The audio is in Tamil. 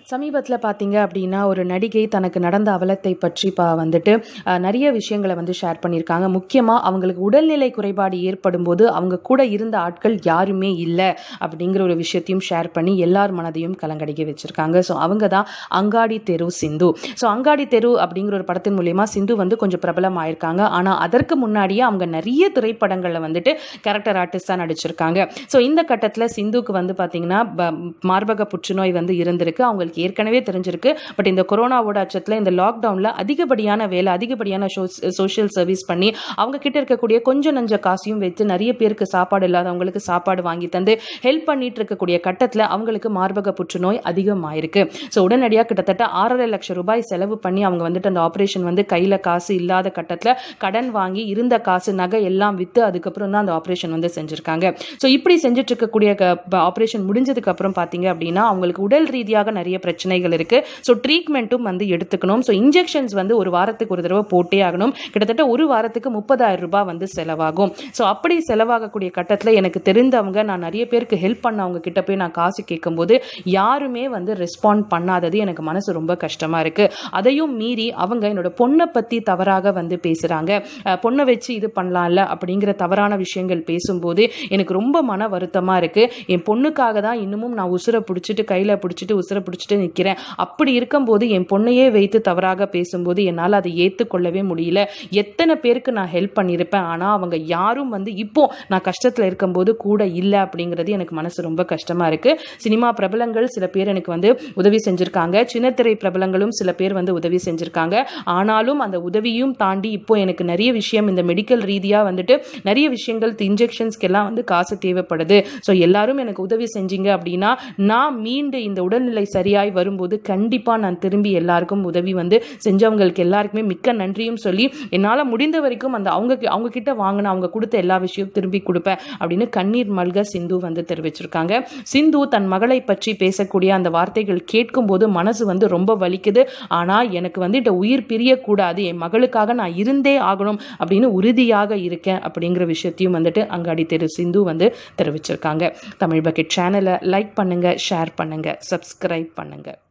சமீபத்தில் பார்த்தீங்க அப்படின்னா ஒரு நடிகை தனக்கு நடந்த அவலத்தை பற்றி பா வந்துட்டு அஹ், நிறைய விஷயங்களை வந்து ஷேர் பண்ணியிருக்காங்க முக்கியமாக அவங்களுக்கு உடல்நிலை குறைபாடு ஏற்படும் போது அவங்க கூட இருந்த ஆட்கள் யாருமே இல்லை அப்படிங்கிற ஒரு விஷயத்தையும் ஷேர் பண்ணி எல்லார் மனதையும் கலங்கடிக்க வச்சிருக்காங்க ஸோ அவங்க தான் அங்காடி தெரு சிந்து ஸோ அங்காடி தெரு அப்படிங்கிற ஒரு படத்தின் மூலியமா சிந்து வந்து கொஞ்சம் பிரபலம் ஆயிருக்காங்க ஆனால் அதற்கு முன்னாடியே அவங்க நிறைய திரைப்படங்களில் வந்துட்டு கேரக்டர் ஆர்டிஸ்டாக நடிச்சிருக்காங்க ஸோ இந்த கட்டத்தில் சிந்துக்கு வந்து பார்த்தீங்கன்னா ப- மார்பக புற்றுநோய் வந்து இருந்திருக்கு அவங்களுக்கு ஏற்கனவே தெரிஞ்சிருக்கு பட் இந்த கொரோனாவோட அச்சத்தில் இந்த லாக்டவுனில் அதிகப்படியான வேலை அதிகப்படியான சோஷியல் சர்வீஸ் பண்ணி அவங்க கிட்ட இருக்கக்கூடிய கொஞ்சம் நஞ்ச காசையும் வைத்து நிறைய பேருக்கு சாப்பாடு இல்லாதவங்களுக்கு சாப்பாடு வாங்கி தந்து ஹெல்ப் பண்ணிட்டு இருக்கக்கூடிய கட்டத்தில் அவங்களுக்கு மார்பக புற்றுநோய் அதிகமாயிருக்கு ஸோ உடனடியாக கிட்டத்தட்ட ஆறரை லட்சம் ரூபாய் செலவு பண்ணி அவங்க வந்துட்டு அந்த ஆப்ரேஷன் வந்து கையில் காசு இல்லாத கட்டத்தில் கடன் வாங்கி இருந்த காசு நகை எல்லாம் விற்று அதுக்கப்புறம் தான் அந்த ஆப்ரேஷன் வந்து செஞ்சுருக்காங்க ஸோ இப்படி செஞ்சுட்டு இருக்கக்கூடிய ஆப்ரேஷன் முடிஞ்சதுக்கு அப்புறம் பார்த்தீங்க அப்படின்னா அவங்களுக்கு உடல் ரீதியாக நிறைய பிரச்சனைகள் இருக்கு ஸோ ட்ரீட்மெண்ட்டும் வந்து எடுத்துக்கணும் ஸோ இன்ஜெக்ஷன்ஸ் வந்து ஒரு வாரத்துக்கு ஒரு தடவை போட்டே ஆகணும் கிட்டத்தட்ட ஒரு வாரத்துக்கு முப்பதாயிரம் ரூபாய் வந்து செலவாகும் ஸோ அப்படி செலவாகக்கூடிய கட்டத்தில் எனக்கு தெரிந்தவங்க நான் நிறைய பேருக்கு ஹெல்ப் பண்ணவங்க கிட்ட போய் நான் காசு கேட்கும்போது யாருமே வந்து ரெஸ்பாண்ட் பண்ணாதது எனக்கு மனசு ரொம்ப கஷ்டமா இருக்கு அதையும் மீறி அவங்க என்னோட பொண்ணை பத்தி தவறாக வந்து பேசுறாங்க அஹ் பொண்ணை வச்சு இது பண்ணலாம்ல அப்படிங்கிற தவறான விஷயங்கள் பேசும்போது எனக்கு ரொம்ப மன வருத்தமா இருக்கு என் பொண்ணுக்காக தான் இன்னமும் நான் உசுரை பிடிச்சிட்டு கையில பிடிச்சிட்டு உசுரை பிடிச்சிட்டு நிக்கிறேன் அப்படி இருக்கும்போது என் பொண்ணையே வைத்து தவறாக பேசும்போது என்னால் அதை ஏற்றுக்கொள்ளவே முடியல எத்தனை பேருக்கு நான் ஹெல்ப் பண்ணியிருப்பேன் ஆனால் அவங்க யாரும் வந்து இப்போ நான் கஷ்டத்தில் இருக்கும்போது கூட இல்லை அப்படிங்கிறது எனக்கு மனசு ரொம்ப கஷ்டமா இருக்கு சினிமா பிரபலங்கள் சில பேர் எனக்கு வந்து உதவி செஞ்சிருக்காங்க சின்னத்திரை பிரபலங்களும் சில பேர் வந்து உதவி செஞ்சிருக்காங்க ஆனாலும் அந்த உதவியும் தாண்டி இப்போ எனக்கு நிறைய விஷயம் இந்த மெடிக்கல் ரீதியா வந்துட்டு நிறைய விஷயங்கள் இன்ஜெக்ஷன்ஸ்க்கு எல்லாம் வந்து காசு தேவைப்படுது ஸோ எல்லாரும் எனக்கு உதவி செஞ்சீங்க அப்படின்னா நான் மீண்டு இந்த உடல்நிலை சரியாய் வரும்போது கண்டிப்பா நான் திரும்பி எல்லாருக்கும் உதவி வந்து செஞ்சவங்களுக்கு எல்லாருக்குமே மிக்க நன்றியும் சொல்லி என்னால முடிந்த வரைக்கும் அந்த அவங்க கி- அவங்க கிட்ட வாங்கின அவங்க கொடுத்த எல்லா விஷயம் திரும்பி கொடுப்பேன் அப்படின்னு கண்ணீர் மல்க சிந்து வந்து தெரிவிச்சிருக்காங்க சிந்து தன் மகளை பற்றி பேசக்கூடிய அந்த வார்த்தைகள் கேட்கும்போது மனசு வந்து ரொம்ப வலிக்குது ஆனா எனக்கு வந்து இந்த உயிர் பிரியக்கூடாது என் மகளுக்காக நான் இருந்தே ஆகணும் அப்படின்னு உறுதியாக இருக்கேன் அப்படிங்கிற விஷயத்தையும் வந்துட்டு அங்காடி தெரு சிந்து வந்து தெரிவிச்சிருக்காங்க தமிழ் பக்கெட் சேனலை லைக் பண்ணுங்க ஷேர் பண்ணுங்க சப்ஸ்கிரைப் பண்ணுங்க